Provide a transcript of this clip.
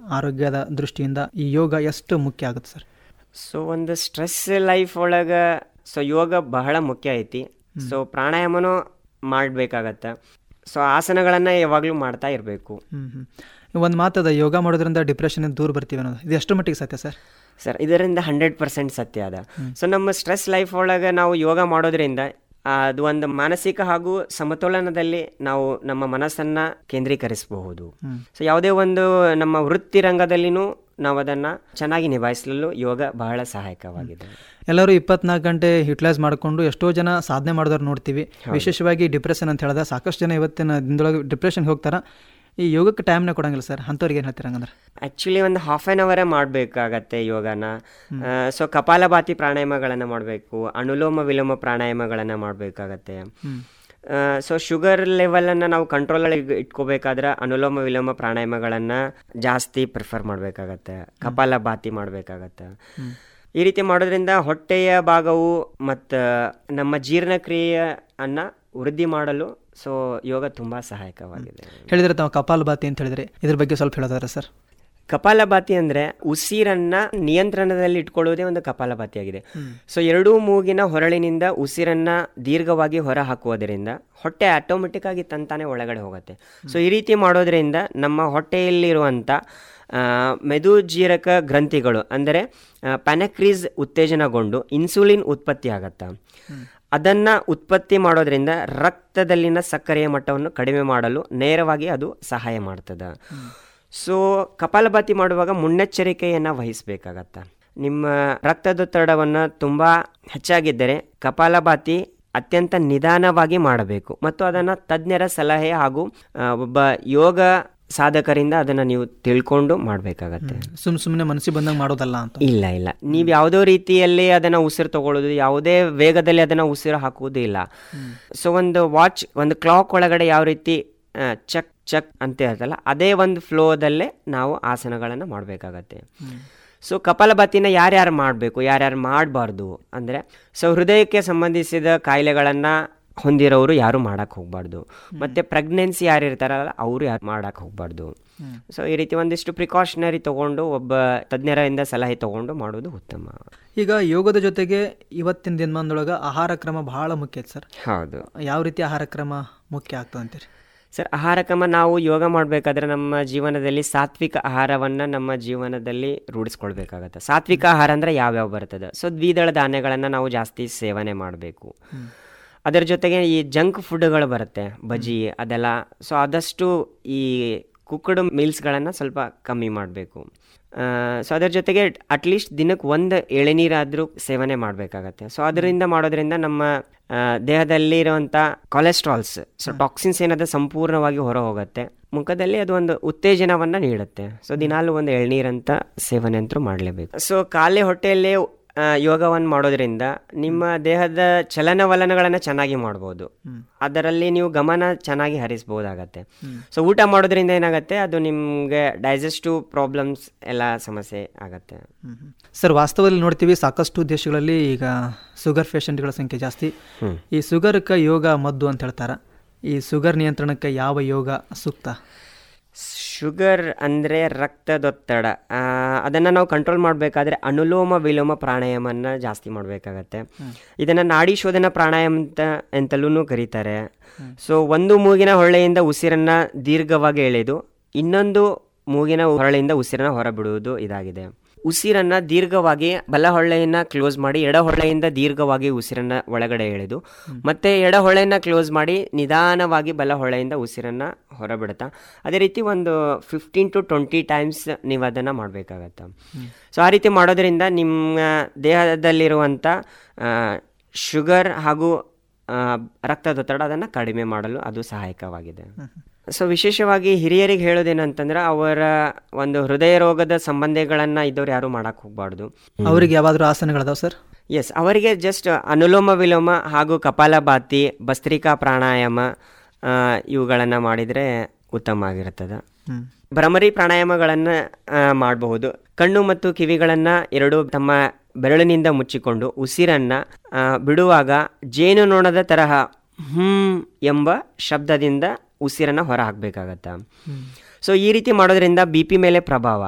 ಆರೋಗ್ಯದ ದೃಷ್ಟಿಯಿಂದ ಈ ಯೋಗ ಎಷ್ಟು ಮುಖ್ಯ ಆಗುತ್ತೆ ಸರ್ ಸೊ ಒಂದು ಸ್ಟ್ರೆಸ್ ಲೈಫ್ ಒಳಗೆ ಸೊ ಯೋಗ ಬಹಳ ಮುಖ್ಯ ಐತಿ ಸೊ ಪ್ರಾಣಾಯಾಮನೂ ಮಾಡಬೇಕಾಗತ್ತೆ ಸೊ ಆಸನಗಳನ್ನು ಯಾವಾಗಲೂ ಮಾಡ್ತಾ ಇರಬೇಕು ಹ್ಞೂ ಹ್ಞೂ ಒಂದು ಮಾತದ ಯೋಗ ಮಾಡೋದ್ರಿಂದ ಡಿಪ್ರೆಷನ್ ದೂರ ಬರ್ತೀವಿ ಅನ್ನೋದು ಇದು ಎಷ್ಟು ಮಟ್ಟಿಗೆ ಸತ್ಯ ಸರ್ ಸರ್ ಇದರಿಂದ ಹಂಡ್ರೆಡ್ ಪರ್ಸೆಂಟ್ ಸತ್ಯ ಅದ ಸೊ ನಮ್ಮ ಸ್ಟ್ರೆಸ್ ಲೈಫ್ ಒಳಗೆ ನಾವು ಯೋಗ ಮಾಡೋದ್ರಿಂದ ಆ, ಅದು ಒಂದು ಮಾನಸಿಕ ಹಾಗೂ ಸಮತೋಲನದಲ್ಲಿ ನಾವು ನಮ್ಮ ಮನಸ್ಸನ್ನು ಕೇಂದ್ರೀಕರಿಸಬಹುದು ಸೊ ಯಾವುದೇ ಒಂದು ನಮ್ಮ ವೃತ್ತಿ ರಂಗದಲ್ಲಿನೂ ನಾವು ಅದನ್ನು ಚೆನ್ನಾಗಿ ನಿಭಾಯಿಸಲು ಯೋಗ ಬಹಳ ಸಹಾಯಕವಾಗಿದೆ ಎಲ್ಲರೂ ಇಪ್ಪತ್ನಾಲ್ಕು ಗಂಟೆ ಯುಟಿಲೈಸ್ ಮಾಡಿಕೊಂಡು ಎಷ್ಟೋ ಜನ ಸಾಧನೆ ಮಾಡಿದವ್ರು ನೋಡ್ತೀವಿ ವಿಶೇಷವಾಗಿ ಡಿಪ್ರೆಷನ್ ಅಂತ ಹೇಳಿದ ಸಾಕಷ್ಟು ಜನ ಇವತ್ತಿನ ದಿನದೊಳಗೆ ಡಿಪ್ರೆಷನ್ಗೆ ಹೋಗ್ತಾರ ಈ ಯೋಗಕ್ಕೆ ಟೈಮ್ನೇ ಕೊಡಂಗಿಲ್ಲ ಸರ್ ಅಂಥವ್ರಿಗೆ ಏನು ಹೇಳ್ತೀರ ಹಂಗಂದ್ರೆ ಆ್ಯಕ್ಚುಲಿ ಒಂದು ಹಾಫ್ ಆನ್ ಅವರೇ ಮಾಡಬೇಕಾಗತ್ತೆ ಯೋಗನ ಸೊ ಕಪಾಲಭಾತಿ ಪ್ರಾಣಾಯಾಮಗಳನ್ನು ಮಾಡಬೇಕು ಅನುಲೋಮ ವಿಲೋಮ ಪ್ರಾಣಾಯಾಮಗಳನ್ನು ಮಾಡಬೇಕಾಗತ್ತೆ ಸೊ ಶುಗರ್ ಲೆವೆಲನ್ನು ನಾವು ಕಂಟ್ರೋಲಲ್ಲಿ ಇಟ್ಕೋಬೇಕಾದ್ರೆ ಅನುಲೋಮ ವಿಲೋಮ ಪ್ರಾಣಾಯಾಮಗಳನ್ನು ಜಾಸ್ತಿ ಪ್ರಿಫರ್ ಮಾಡಬೇಕಾಗತ್ತೆ ಕಪಾಲಭಾತಿ ಮಾಡಬೇಕಾಗತ್ತೆ ಈ ರೀತಿ ಮಾಡೋದ್ರಿಂದ ಹೊಟ್ಟೆಯ ಭಾಗವು ಮತ್ತು ನಮ್ಮ ಜೀರ್ಣಕ್ರಿಯೆಯನ್ನು ವೃದ್ಧಿ ಮಾಡಲು ಸೊ ಯೋಗ ತುಂಬ ಸಹಾಯಕವಾಗಿದೆ ಹೇಳಿದ್ರೆ ತಾವು ಕಪಾಲಭಾತಿ ಅಂತ ಹೇಳಿದ್ರೆ ಇದ್ರ ಬಗ್ಗೆ ಸ್ವಲ್ಪ ಹೇಳೋದಾದ್ರೆ ಸರ್ ಕಪಾಲಭಾತಿ ಅಂದ್ರೆ ಉಸಿರನ್ನ ನಿಯಂತ್ರಣದಲ್ಲಿ ಇಟ್ಕೊಳ್ಳುವುದೇ ಒಂದು ಕಪಾಲಭಾತಿ ಆಗಿದೆ ಸೊ ಎರಡೂ ಮೂಗಿನ ಹೊರಳಿನಿಂದ ಉಸಿರನ್ನ ದೀರ್ಘವಾಗಿ ಹೊರ ಹಾಕುವುದರಿಂದ ಹೊಟ್ಟೆ ಆಟೋಮೆಟಿಕ್ ಆಗಿ ತಂತಾನೆ ಒಳಗಡೆ ಹೋಗುತ್ತೆ ಸೊ ಈ ರೀತಿ ಮಾಡೋದ್ರಿಂದ ನಮ್ಮ ಹೊಟ್ಟೆಯಲ್ಲಿರುವಂಥ ಆ, ಮೆದುಜೀರಕ ಗ್ರಂಥಿಗಳು ಅಂದರೆ ಪ್ಯಾನಕ್ರೀಸ್ ಉತ್ತೇಜನಗೊಂಡು ಇನ್ಸುಲಿನ್ ಉತ್ಪತ್ತಿ ಆಗತ್ತೆ ಅದನ್ನ ಉತ್ಪತ್ತಿ ಮಾಡೋದ್ರಿಂದ ರಕ್ತದಲ್ಲಿನ ಸಕ್ಕರೆಯ ಮಟ್ಟವನ್ನು ಕಡಿಮೆ ಮಾಡಲು ನೇರವಾಗಿ ಅದು ಸಹಾಯ ಮಾಡ್ತದೆ ಸೊ ಕಪಾಲಭಾತಿ ಮಾಡುವಾಗ ಮುನ್ನೆಚ್ಚರಿಕೆಯನ್ನು ವಹಿಸಬೇಕಾಗತ್ತೆ ನಿಮ್ಮ ರಕ್ತದೊತ್ತಡವನ್ನು ತುಂಬ ಹೆಚ್ಚಾಗಿದ್ದರೆ ಕಪಾಲಭಾತಿ ಅತ್ಯಂತ ನಿಧಾನವಾಗಿ ಮಾಡಬೇಕು ಮತ್ತು ಅದನ್ನು ತಜ್ಞರ ಸಲಹೆ ಹಾಗೂ ಆ, ಒಬ್ಬ ಯೋಗ ಸಾಧಕರಿಂದ ಅದನ್ನು ನೀವು ತಿಳ್ಕೊಂಡು ಮಾಡಬೇಕಾಗತ್ತೆ ಸುಮ್ ಸುಮ್ಮನೆ ಮನಸ್ಸಿಗೆ ಬಂದಂಗೆ ಮಾಡೋದಲ್ಲ ಅಂತ ಇಲ್ಲ ಇಲ್ಲ ನೀವು ಯಾವುದೋ ರೀತಿಯಲ್ಲಿ ಅದನ್ನ ಉಸಿರು ತಗೊಳ್ಳೋದು ಯಾವುದೇ ವೇಗದಲ್ಲಿ ಅದನ್ನ ಉಸಿರು ಹಾಕುವುದು ಇಲ್ಲ ಸೊ ಒಂದು ವಾಚ್ ಒಂದು ಕ್ಲಾಕ್ ಒಳಗಡೆ ಯಾವ ರೀತಿ ಆ, ಚಕ್ ಚಕ್ ಅಂತ ಹೇಳ್ತಲ್ಲ ಅದೇ ಒಂದು ಫ್ಲೋದಲ್ಲೇ ನಾವು ಆಸನಗಳನ್ನು ಮಾಡಬೇಕಾಗತ್ತೆ ಸೊ ಕಪಾಲಭಾತಿನ ಯಾರ್ಯಾರು ಮಾಡಬೇಕು ಯಾರ್ಯಾರು ಮಾಡಬಾರ್ದು ಅಂದರೆ ಸೊ ಹೃದಯಕ್ಕೆ ಸಂಬಂಧಿಸಿದ ಕಾಯಿಲೆಗಳನ್ನು ಹೊಂದಿರೋರು ಯಾರು ಮಾಡಕ್ಕೆ ಹೋಗಬಾರ್ದು ಮತ್ತು ಪ್ರೆಗ್ನೆನ್ಸಿ ಯಾರು ಇರ್ತಾರಲ್ಲ ಅವರು ಯಾರು ಮಾಡಕ್ಕೆ ಹೋಗಬಾರ್ದು ಸೊ ಈ ರೀತಿ ಒಂದಿಷ್ಟು ಪ್ರಿಕಾಷನರಿ ತಗೊಂಡು ಒಬ್ಬ ತಜ್ಞರಿಂದ ಸಲಹೆ ತಗೊಂಡು ಮಾಡೋದು ಉತ್ತಮ ಈಗ ಯೋಗದ ಜೊತೆಗೆ ಇವತ್ತಿನ ದಿನಮಾನದೊಳಗೆ ಆಹಾರ ಕ್ರಮ ಬಹಳ ಮುಖ್ಯ ಐತೆ ಸರ್ ಹೌದು ಯಾವ ರೀತಿ ಆಹಾರ ಕ್ರಮ ಮುಖ್ಯ ಆಗ್ತದೆ ಅಂತೀರಿ ಸರ್ ಆಹಾರ ಕ್ರಮ ನಾವು ಯೋಗ ಮಾಡಬೇಕಾದ್ರೆ ನಮ್ಮ ಜೀವನದಲ್ಲಿ ಸಾತ್ವಿಕ ಆಹಾರವನ್ನು ನಮ್ಮ ಜೀವನದಲ್ಲಿ ರೂಢಿಸ್ಕೊಳ್ಬೇಕಾಗತ್ತೆ ಸಾತ್ವಿಕ ಆಹಾರ ಅಂದರೆ ಯಾವ್ಯಾವ ಬರ್ತದೆ ಸೊ ದ್ವಿದಳ ಧಾನ್ಯಗಳನ್ನು ನಾವು ಜಾಸ್ತಿ ಸೇವನೆ ಮಾಡಬೇಕು ಅದರ ಜೊತೆಗೆ ಈ ಜಂಕ್ ಫುಡ್ಗಳು ಬರುತ್ತೆ ಬಜ್ಜಿ ಅದೆಲ್ಲ ಸೊ ಆದಷ್ಟು ಈ ಕುಕ್ಕಡ್ ಮೀಲ್ಸ್ಗಳನ್ನು ಸ್ವಲ್ಪ ಕಮ್ಮಿ ಮಾಡಬೇಕು ಸೊ ಅದರ ಜೊತೆಗೆ ಅಟ್ಲೀಸ್ಟ್ ದಿನಕ್ಕೆ ಒಂದು ಎಳೆನೀರಾದರೂ ಸೇವನೆ ಮಾಡಬೇಕಾಗತ್ತೆ ಸೊ ಅದರಿಂದ ಮಾಡೋದ್ರಿಂದ ನಮ್ಮ ಆ, ದೇಹದಲ್ಲಿರುವಂಥ ಕೊಲೆಸ್ಟ್ರಾಲ್ಸ್ ಸೊ ಟಾಕ್ಸಿನ್ಸ್ ಏನಾದ ಸಂಪೂರ್ಣವಾಗಿ ಹೊರ ಹೋಗುತ್ತೆ ಮುಖದಲ್ಲಿ ಅದು ಒಂದು ಉತ್ತೇಜನವನ್ನು ನೀಡುತ್ತೆ ಸೊ ದಿನಾಲು ಒಂದು ಎಳ್ನೀರಂತ ಸೇವನೆ ಅಂತೂ ಮಾಡಲೇಬೇಕು ಸೊ ಖಾಲಿ ಹೊಟ್ಟೆಯಲ್ಲೇ ಯೋಗವನ್ನು ಮಾಡೋದ್ರಿಂದ ನಿಮ್ಮ ದೇಹದ ಚಲನವಲನಗಳನ್ನು ಚೆನ್ನಾಗಿ ಮಾಡ್ಬೋದು ಅದರಲ್ಲಿ ನೀವು ಗಮನ ಚೆನ್ನಾಗಿ ಹರಿಸ್ಬೋದಾಗತ್ತೆ ಸೊ ಊಟ ಮಾಡೋದ್ರಿಂದ ಏನಾಗುತ್ತೆ ಅದು ನಿಮಗೆ ಡೈಜೆಸ್ಟಿವ್ ಪ್ರಾಬ್ಲಮ್ಸ್ ಎಲ್ಲ ಸಮಸ್ಯೆ ಆಗತ್ತೆ ಸರ್ ವಾಸ್ತವದಲ್ಲಿ ನೋಡ್ತೀವಿ ಸಾಕಷ್ಟು ದೇಶಗಳಲ್ಲಿ ಈಗ ಶುಗರ್ ಪೇಷಂಟ್ಗಳ ಸಂಖ್ಯೆ ಜಾಸ್ತಿ ಈ ಶುಗರ್ಕ್ಕೆ ಯೋಗ ಮದ್ದು ಅಂತ ಹೇಳ್ತಾರೆ ಈ ಶುಗರ್ ನಿಯಂತ್ರಣಕ್ಕೆ ಯಾವ ಯೋಗ ಸೂಕ್ತ ಶುಗರ್ ಅಂದರೆ ರಕ್ತದೊತ್ತಡ ಅದನ್ನು ನಾವು ಕಂಟ್ರೋಲ್ ಮಾಡಬೇಕಾದ್ರೆ ಅನುಲೋಮ ವಿಲೋಮ ಪ್ರಾಣಾಯಾಮನ ಜಾಸ್ತಿ ಮಾಡಬೇಕಾಗತ್ತೆ ಇದನ್ನು ನಾಡಿ ಶೋಧನ ಪ್ರಾಣಾಯಾಮ ಅಂತ ಅಂತಲೂ ಕರೀತಾರೆ ಸೊ ಒಂದು ಮೂಗಿನ ಹೊಳ್ಳೆಯಿಂದ ಉಸಿರನ್ನು ದೀರ್ಘವಾಗಿ ಎಳೆದು ಇನ್ನೊಂದು ಮೂಗಿನ ಹೊರಳೆಯಿಂದ ಉಸಿರನ್ನ ಹೊರಬಿಡುವುದು ಇದಾಗಿದೆ ಉಸಿರನ್ನ ದೀರ್ಘವಾಗಿ ಬಲ ಹೊಳ್ಳೆಯನ್ನ ಕ್ಲೋಸ್ ಮಾಡಿ ಎಡ ಹೊಳ್ಳೆಯಿಂದ ದೀರ್ಘವಾಗಿ ಉಸಿರನ್ನ ಒಳಗಡೆ ಎಳೆದು ಮತ್ತೆ ಎಡ ಹೊಳ್ಳೆಯನ್ನ ಕ್ಲೋಸ್ ಮಾಡಿ ನಿಧಾನವಾಗಿ ಬಲ ಹೊಳ್ಳೆಯಿಂದ ಉಸಿರನ್ನ ಹೊರಬಿಡುತ್ತಾ ಅದೇ ರೀತಿ ಒಂದು ಫಿಫ್ಟೀನ್ ಟು ಟ್ವೆಂಟಿ ಟೈಮ್ಸ್ ನೀವು ಅದನ್ನು ಮಾಡಬೇಕಾಗತ್ತೆ ಸೊ ಆ ರೀತಿ ಮಾಡೋದ್ರಿಂದ ನಿಮ್ಮ ದೇಹದಲ್ಲಿರುವಂಥ ಶುಗರ್ ಹಾಗೂ ಆ, ರಕ್ತದೊತ್ತಡ ಅದನ್ನು ಕಡಿಮೆ ಮಾಡಲು ಅದು ಸಹಾಯಕವಾಗಿದೆ ಸೊ ವಿಶೇಷವಾಗಿ ಹಿರಿಯರಿಗೆ ಹೇಳೋದೇನಂತಂದ್ರೆ ಅವರ ಒಂದು ಹೃದಯ ರೋಗದ ಸಂಬಂಧಗಳನ್ನು ಇದ್ದವ್ರು ಯಾರು ಮಾಡಕ್ಕೆ ಹೋಗಬಾರ್ದು ಅವ್ರಿಗೆ ಯಾವಾದರೂ ಆಸನಗಳದಾವ ಸರ್ ಎಸ್ ಅವರಿಗೆ ಜಸ್ಟ್ ಅನುಲೋಮ ವಿಲೋಮ ಹಾಗೂ ಕಪಾಲಭಾತಿ ಭಸ್ತ್ರಿಕಾ ಪ್ರಾಣಾಯಾಮ ಇವುಗಳನ್ನು ಮಾಡಿದರೆ ಉತ್ತಮ ಆಗಿರುತ್ತದೆ ಹ್ಮ್. ಭ್ರಮರಿ ಪ್ರಾಣಾಯಾಮಗಳನ್ನು ಮಾಡಬಹುದು ಕಣ್ಣು ಮತ್ತು ಕಿವಿಗಳನ್ನು ಎರಡು ತಮ್ಮ ಬೆರಳಿನಿಂದ ಮುಚ್ಚಿಕೊಂಡು ಉಸಿರನ್ನ ಆ, ಬಿಡುವಾಗ ಜೇನುನೊಣದ ತರಹ ಹ್ಮ್ ಎಂಬ ಶಬ್ದದಿಂದ ಉಸಿರನ್ನ ಹೊರ ಹಾಕಬೇಕಾಗತ್ತ ಸೊ ಈ ರೀತಿ ಮಾಡೋದ್ರಿಂದ ಬಿ ಪಿ ಮೇಲೆ ಪ್ರಭಾವ